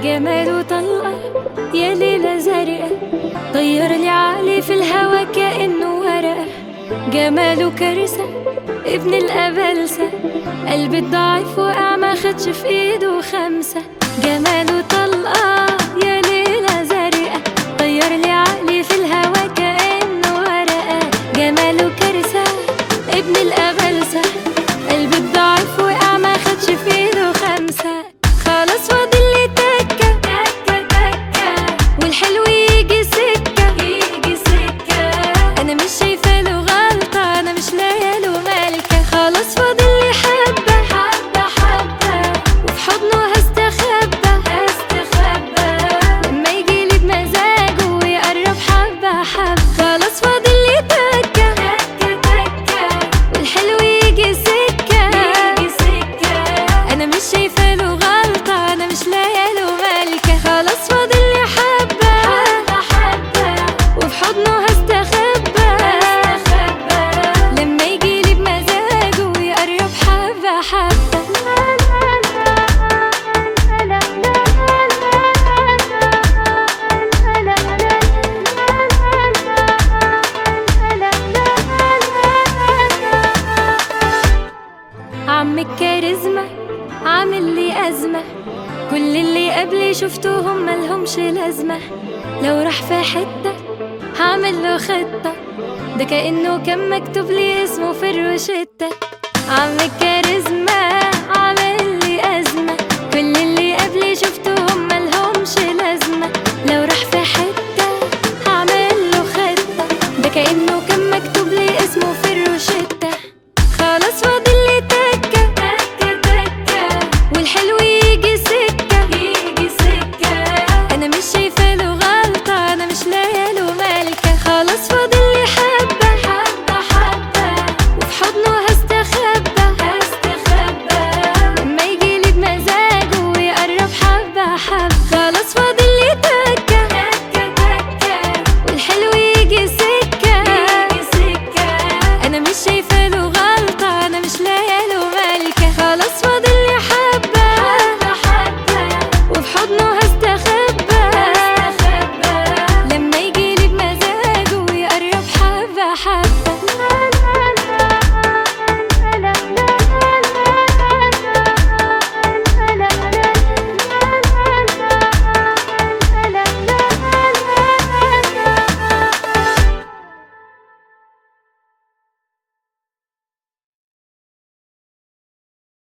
جماله طلقة يا ليلة زرقاء طير لي عقلي في الهوا كأنه ورقة جماله كارثة ابن الأبلسة قلبي الضعيف وقع ما خدش في ايده خمسة جماله طلقة يا ليلة زرقاء طير لي عقلي في الهوا كأنه ورقة جماله كارثة ابن الأبلسة قلبي الضعيف وقع ما خدش في ايده خمسة خلاص فاضل لي تكة تكة تكة والحلو يجي سكة يجي سكة أنا مش شايفة له غلطة أنا مش لاقية له مالكة خلاص فاضل لي حبة حبة حبة وفي حضنه هستخبى هستخبى لما يجيلي بمزاجه ويقرب حبة حبة خلاص فاضل لي تكة تكة تكة والحلو يجي سكة يجي سكة أنا مش شايفة له غلطة أنا مش لاقية له مالكة خلاص فاضل لي حبة حبة حبة وفي حضنه هستخبى هستخبى لما يجيلي بمزاجه ويقرب حبة حبة عم الكاريزما عامل لي أزمة كل اللي قبلي شفتهم ملهمش لازمة لو راح في حتة هعمل له خطة ده كأنه كان مكتوب لي اسمه في الروشتة عم الكاريزما